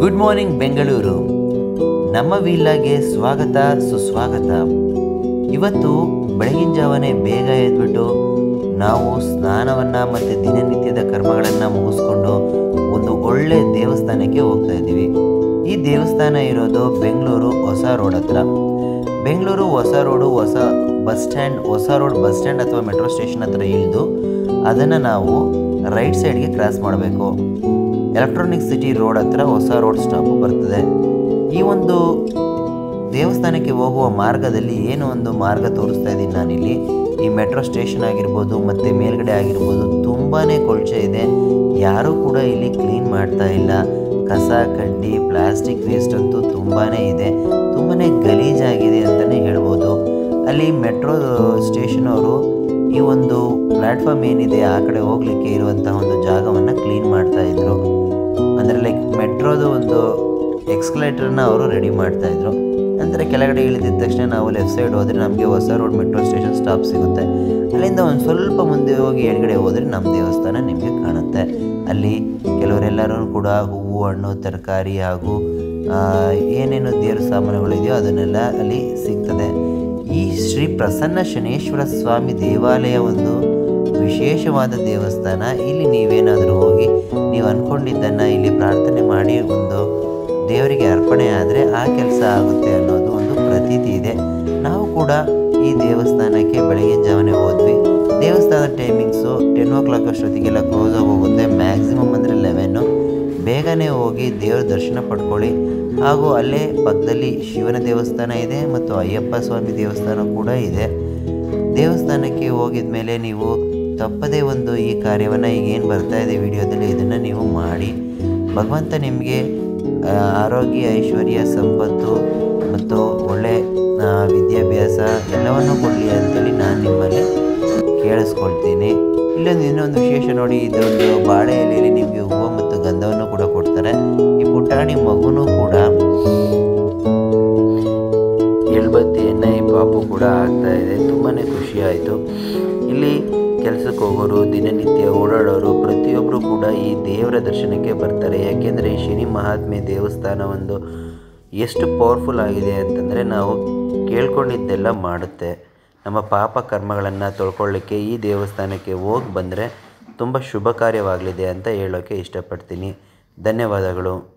good morning Bengaluru ನಮ್ಮ ವಿಲ್ಲಾಗೆ ಸ್ವಾಗತ ಸುಸ್ವಾಗತ ಇವತ್ತು ಬೆಳಗಿನ ಜಾವನೇ ಬೇಗ ಎದ್ಬಿಟ್ಟು ನಾವು ಸ್ನಾನವನ್ನು ಮತ್ತು ದಿನನಿತ್ಯದ ಕರ್ಮಗಳನ್ನು ಮುಗಿಸ್ಕೊಂಡು ಒಂದು ಒಳ್ಳೆ ದೇವಸ್ಥಾನಕ್ಕೆ ಹೋಗ್ತಾ ಇದ್ದೀವಿ ಈ ದೇವಸ್ಥಾನ ಇರೋದು ಬೆಂಗಳೂರು ಹೊಸ ರೋಡ್ ಹತ್ರ ಬೆಂಗಳೂರು ಹೊಸ ರೋಡು ಹೊಸ ಬಸ್ ಸ್ಟ್ಯಾಂಡ್ ಹೊಸ ರೋಡ್ ಬಸ್ ಸ್ಟ್ಯಾಂಡ್ ಅಥವಾ ಮೆಟ್ರೋ ಸ್ಟೇಷನ್ ಹತ್ರ ಇಳಿದು ಅದನ್ನು ನಾವು ರೈಟ್ ಸೈಡ್ಗೆ ಕ್ರಾಸ್ ಮಾಡಬೇಕು ಎಲೆಕ್ಟ್ರಾನಿಕ್ ಸಿಟಿ ರೋಡ್ ಹತ್ರ ಹೊಸ ರೋಡ್ ಸ್ಟಾಪ್ ಬರ್ತದೆ ಈ ಒಂದು ದೇವಸ್ಥಾನಕ್ಕೆ ಹೋಗುವ ಮಾರ್ಗದಲ್ಲಿ ಏನು ಒಂದು ಮಾರ್ಗ ತೋರಿಸ್ತಾ ಇದ್ದೀನಿ ನಾನಿಲ್ಲಿ ಈ ಮೆಟ್ರೋ ಸ್ಟೇಷನ್ ಆಗಿರ್ಬೋದು ಮತ್ತು ಮೇಲ್ಗಡೆ ಆಗಿರ್ಬೋದು ತುಂಬಾ ಕೊಳಚೆ ಇದೆ ಯಾರೂ ಕೂಡ ಇಲ್ಲಿ ಕ್ಲೀನ್ ಮಾಡ್ತಾ ಇಲ್ಲ ಕಸ ಕಡ್ಡಿ ಪ್ಲಾಸ್ಟಿಕ್ ವೇಸ್ಟ್ ಅಂತೂ ತುಂಬಾ ಇದೆ ತುಂಬಾ ಗಲೀಜಾಗಿದೆ ಅಂತಲೇ ಹೇಳ್ಬೋದು ಅಲ್ಲಿ ಮೆಟ್ರೋ ಸ್ಟೇಷನ್ ಅವರು ಈ ಒಂದು ಪ್ಲ್ಯಾಟ್ಫಾರ್ಮ್ ಏನಿದೆ ಆ ಕಡೆ ಹೋಗಲಿಕ್ಕೆ ಇರುವಂತಹ ಒಂದು ಜಾಗವನ್ನು ಕ್ಲೀನ್ ಮಾಡ್ತಾ ಇದ್ರು ಅಂದರೆ ಲೈಕ್ ಮೆಟ್ರೋದು ಒಂದು ಎಕ್ಸ್ಕಲೇಟರ್ನ ಅವರು ರೆಡಿ ಮಾಡ್ತಾ ಇದ್ರು ನಂತರ ಕೆಳಗಡೆ ಇಳಿದಿದ ತಕ್ಷಣ ನಾವು ಲೆಫ್ಟ್ ಸೈಡ್ ಹೋದರೆ ನಮಗೆ ಹೊಸ ರೋಡ್ ಮೆಟ್ರೋ ಸ್ಟೇಷನ್ ಸ್ಟಾಪ್ ಸಿಗುತ್ತೆ ಅಲ್ಲಿಂದ ಒಂದು ಸ್ವಲ್ಪ ಮುಂದೆ ಹೋಗಿ ಎಡಗಡೆ ಹೋದರೆ ನಮ್ಮ ದೇವಸ್ಥಾನ ನಿಮಗೆ ಕಾಣುತ್ತೆ ಅಲ್ಲಿ ಕೆಲವರೆಲ್ಲರೂ ಕೂಡ ಹೂವು ಹಣ್ಣು ತರಕಾರಿ ಹಾಗೂ ಆ, ಏನೇನು ದೇವ್ರ ಸಾಮಾನುಗಳಿದೆಯೋ ಅದನ್ನೆಲ್ಲ ಅಲ್ಲಿ ಸಿಗ್ತದೆ ಈ ಶ್ರೀ ಪ್ರಸನ್ನ ಶನೇಶ್ವರ ಸ್ವಾಮಿ ದೇವಾಲಯ ಒಂದು ವಿಶೇಷವಾದ ದೇವಸ್ಥಾನ ಇಲ್ಲಿ ನೀವೇನಾದರೂ ಹೋಗಿ ನೀವು ಅಂದ್ಕೊಂಡಿದ್ದನ್ನು ಇಲ್ಲಿ ಪ್ರಾರ್ಥನೆ ಮಾಡಿ ಒಂದು ದೇವರಿಗೆ ಅರ್ಪಣೆ ಆದರೆ ಆ ಕೆಲಸ ಆಗುತ್ತೆ ಅನ್ನೋದು ಒಂದು ಪ್ರತೀತಿ ಇದೆ ನಾವು ಕೂಡ ಈ ದೇವಸ್ಥಾನಕ್ಕೆ ಬೆಳಗಿನ ಜಾವನೆ ಹೋದ್ವಿ ದೇವಸ್ಥಾನದ ಟೈಮಿಂಗ್ಸು ಟೆನ್ ಓ ಕ್ಲಾಕ್ ಅಷ್ಟೊತ್ತಿಗೆಲ್ಲ ಕ್ಲೋಸ್ ಆಗಿ ಹೋಗುತ್ತೆ ಮ್ಯಾಕ್ಸಿಮಮ್ ಅಂದರೆ ಲೆವೆನ್ನು ಬೇಗನೆ ಹೋಗಿ ದೇವ್ರ ದರ್ಶನ ಪಡ್ಕೊಳ್ಳಿ ಹಾಗೂ ಅಲ್ಲೇ ಪಕ್ಕದಲ್ಲಿ ಶಿವನ ದೇವಸ್ಥಾನ ಇದೆ ಮತ್ತು ಅಯ್ಯಪ್ಪ ಸ್ವಾಮಿ ದೇವಸ್ಥಾನ ಕೂಡ ಇದೆ ದೇವಸ್ಥಾನಕ್ಕೆ ಹೋಗಿದ ಮೇಲೆ ನೀವು ತಪ್ಪದೇ ಒಂದು ಈ ಕಾರ್ಯವನ್ನು ಈಗ ಏನು ಬರ್ತಾ ಇದೆ ವಿಡಿಯೋದಲ್ಲಿ ಇದನ್ನು ನೀವು ಮಾಡಿ ಭಗವಂತ ನಿಮಗೆ ಆ, ಆರೋಗ್ಯ ಐಶ್ವರ್ಯ ಸಂಪತ್ತು ಮತ್ತು ಒಳ್ಳೆ ಆ, ವಿದ್ಯಾಭ್ಯಾಸ ಎಲ್ಲವನ್ನೂ ಕೊಡಲಿ ಅಂತೇಳಿ ನಾನು ನಿಮ್ಮಲ್ಲಿ ಕೇಳಿಸ್ಕೊಳ್ತೀನಿ ಇಲ್ಲೊಂದು ಇನ್ನೊಂದು ವಿಶೇಷ ನೋಡಿ ಇದೊಂದು ಬಾಳೆ ಎಲೆಯಲ್ಲಿ ನಿಮಗೆ ಹೂವು ಮತ್ತು ಗಂಧವನ್ನು ಕೂಡ ಕೊಡ್ತಾರೆ ಈ ಪುಟಾಣಿ ಮಗುನೂ ಕೂಡ ಎಳ್ಬತ್ತಿಯನ್ನು ಈ ಪಾಪು ಕೂಡ ಆಗ್ತಾ ಇದೆ ತುಂಬಾ ಖುಷಿ ಆಯಿತು ಇಲ್ಲಿ ಕೆಲಸಕ್ಕೆ ಹೋಗೋರು ದಿನನಿತ್ಯ ಓಡಾಡೋರು ಪ್ರತಿಯೊಬ್ಬರು ಕೂಡ ಈ ದೇವರ ದರ್ಶನಕ್ಕೆ ಬರ್ತಾರೆ ಯಾಕೆಂದರೆ ಈ ಶನಿ ಮಹಾತ್ಮೆ ದೇವಸ್ಥಾನ ಒಂದು ಎಷ್ಟು ಪವರ್ಫುಲ್ ಆಗಿದೆ ಅಂತಂದರೆ ನಾವು ಕೇಳ್ಕೊಂಡಿದ್ದೆಲ್ಲ ಮಾಡುತ್ತೆ ನಮ್ಮ ಪಾಪ ಕರ್ಮಗಳನ್ನು ತೊಳ್ಕೊಳ್ಳಿಕ್ಕೆ ಈ ದೇವಸ್ಥಾನಕ್ಕೆ ಹೋಗಿ ಬಂದರೆ ತುಂಬ ಶುಭ ಕಾರ್ಯವಾಗಲಿದೆ ಅಂತ ಹೇಳೋಕ್ಕೆ ಇಷ್ಟಪಡ್ತೀನಿ ಧನ್ಯವಾದಗಳು